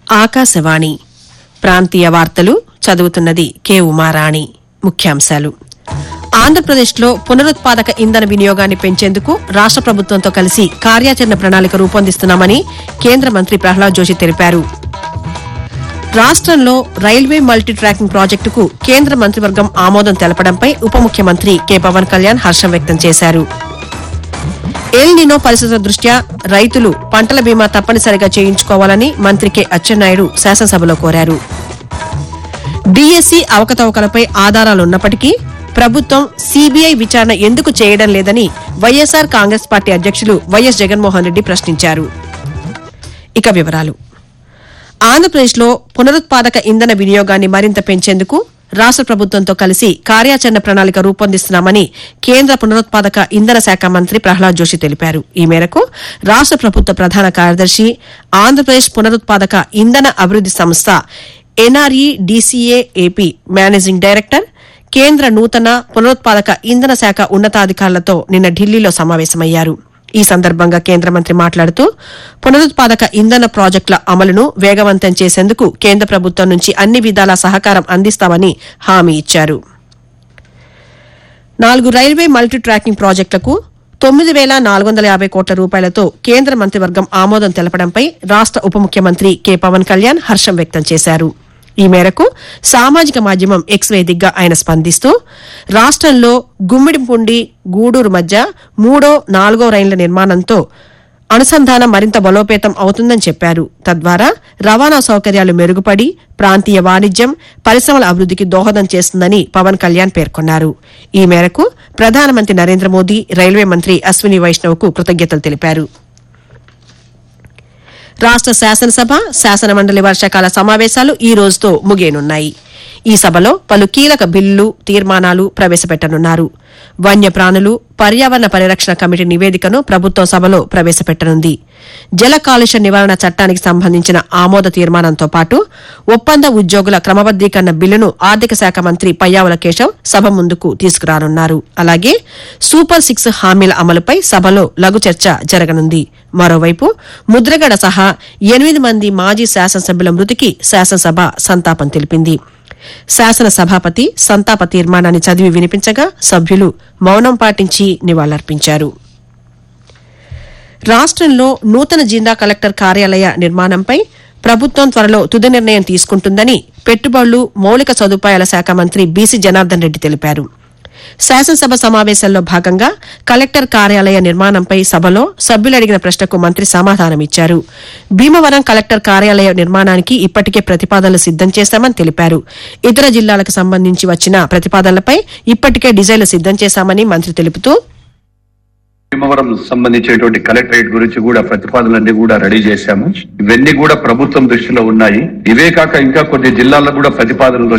ఆకాశవాణి ప్రాంతీయ వార్తలు చదువుతున్నది కె ఉమారాణి ముఖ్యాంశాలు ఆంధ్రప్రదేశ్లో పునరుత్పాదక ఇంధన వినియోగాన్ని పెంచేందుకు రాష్ట ప్రభుత్వంతో కలిసి కార్యాచరణ ప్రణాళిక రూపొందిస్తున్నామని కేంద్ర మంత్రి ప్రహ్లాద్ జోషి తెలిపారు రాష్ట్రంలో రైల్వే మల్టీ ట్రాకింగ్ ప్రాజెక్టుకు కేంద్ర మంత్రివర్గం ఆమోదం తెలపడంపై ఉప ముఖ్యమంత్రి కె పవన్ కళ్యాణ్ హర్షం వ్యక్తం చేశారు ఎల్ నినో పరిస్థితుల దృష్ట్యా రైతులు పంటల బీమా తప్పనిసరిగా చేయించుకోవాలని మంత్రి కె అచ్చెన్నాయుడు శాసనసభలో కోరారు డీఎస్సీ అవకతవకలపై ఆధారాలున్నప్పటికీ ప్రభుత్వం సీబీఐ విచారణ ఎందుకు చేయడం లేదని వైఎస్సార్ కాంగ్రెస్ పార్టీ అధ్యక్షులు వైఎస్ జగన్మోహన్ రెడ్డి ప్రశ్నించారు ఇక వివరాలు ఆంధ్రప్రదేశ్లో పునరుత్పాదక ఇంధన వినియోగాన్ని మరింత పెంచేందుకు రాష్ట ప్రభుత్వంతో కలిసి కార్యాచరణ ప్రణాళిక రూపొందిస్తున్నామని కేంద్ర పునరుత్పాదక ఇంధన శాఖ మంత్రి ప్రహ్లాద్ జోషి తెలిపారు ఈ మేరకు రాష్ట ప్రభుత్వ ప్రధాన కార్యదర్శి ఆంధ్రప్రదేశ్ పునరుత్పాదక ఇంధన అభివృద్ది సంస్థ NREDCAP managing director కేంద్ర నూతన పునరుత్పాదక ఇంధన శాఖ ఉన్నతాధికారులతో నిన్న ఢిల్లీలో సమావేశమయ్యారు ఈ సందర్భంగా కేంద్ర మంత్రి మాట్లాడుతూ పునరుత్పాదక ఇంధన ప్రాజెక్టుల అమలును వేగవంతం చేసేందుకు కేంద్ర ప్రభుత్వం నుంచి అన్ని విధాల సహకారం అందిస్తామని హామీ ఇచ్చారు నాలుగు రైల్వే మల్టీ ట్రాకింగ్ ప్రాజెక్టులకు తొమ్మిది వేల నాలుగు వందల యాభై కోట్ల రూపాయలతో కేంద్ర మంత్రివర్గం ఆమోదం తెలపడంపై రాష్ట ఉప ముఖ్యమంత్రి కె పవన్ కళ్యాణ్ హర్షం వ్యక్తం చేశారు ఈ మేరకు సామాజిక మాధ్యమం ఎక్స్ వేదికగా ఆయన స్పందిస్తూ రాష్టంలో గుమ్మిడిపుండి గూడూరు మధ్య మూడో నాలుగో రైళ్ల నిర్మాణంతో అనుసంధానం మరింత బలోపేతం అవుతుందని చెప్పారు తద్వారా రవాణా సౌకర్యాలు మెరుగుపడి ప్రాంతీయ వాణిజ్యం పరిశ్రమల అభివృద్దికి దోహదం చేస్తుందని పవన్ కళ్యాణ్ పేర్కొన్నారు ఈ మేరకు ప్రధానమంత్రి నరేంద్ర మోదీ రైల్వే మంత్రి అశ్విని వైష్ణవ్కు కృతజ్ఞతలు తెలిపారు రాష్ట శాసనసభ శాసనమండలి వర్షాకాల సమావేశాలు ఈ రోజుతో ముగియనున్నాయి ఈ సభలో పలు కీలక బిల్లులు తీర్మానాలు ప్రవేశపెట్టనున్నారు వన్యప్రాణులు పర్యావరణ పరిరక్షణ కమిటీ నివేదికను ప్రభుత్వం సభలో ప్రవేశపెట్టనుంది జల కాలుష్య నివారణ చట్టానికి సంబంధించిన ఆమోద తీర్మానంతో పాటు ఒప్పంద ఉద్యోగుల క్రమబద్దీకరణ బిల్లును ఆర్థిక శాఖ మంత్రి పయ్యావుల కేశవ్ సభ ముందుకు తీసుకురానున్నారు అలాగే సూపర్ సిక్స్ హామీల అమలుపై సభలో లఘు చర్చ జరగనుంది మరోవైపు ముద్రగడ సహా ఎనిమిది మంది మాజీ శాసనసభ్యుల మృతికి శాసనసభ సంతాపం తెలిపింది శాసన సభాపతి సంతాప తీర్మానాన్ని చదివి వినిపించగా సభ్యులు మౌనం పాటించి నివాళులర్పించారు రాష్ట్రంలో నూతన జిల్లా కలెక్టర్ కార్యాలయ నిర్మాణంపై ప్రభుత్వం త్వరలో తుది నిర్ణయం తీసుకుంటుందని పెట్టుబడులు మౌలిక సదుపాయాల శాఖ మంత్రి బీసీ జనార్దన్ రెడ్డి తెలిపారు శాసనసభ సమావేశంలో భాగంగా కలెక్టర్ కార్యాలయ నిర్మాణంపై సభలో సభ్యులు అడిగిన ప్రశ్నకు మంత్రి సమాధానమిచ్చారు భీమవరం కలెక్టర్ కార్యాలయ నిర్మాణానికి ఇప్పటికే ప్రతిపాదనలు సిద్దం చేశామని తెలిపారు ఇతర జిల్లాలకు సంబంధించి వచ్చిన ప్రతిపాదనలపై ఇప్పటికే డిజైన్లు సిద్దం చేశామని మంత్రి తెలుపుతూ భీమవరం సంబంధించినటువంటి కలెక్టరేట్ గురించి కూడా ప్రతిపాదనలన్నీ కూడా రెడీ చేశాము ఇవన్నీ కూడా ప్రభుత్వం దృష్టిలో ఉన్నాయి ఇవే కాక ఇంకా కొన్ని జిల్లాలకు కూడా ప్రతిపాదనలు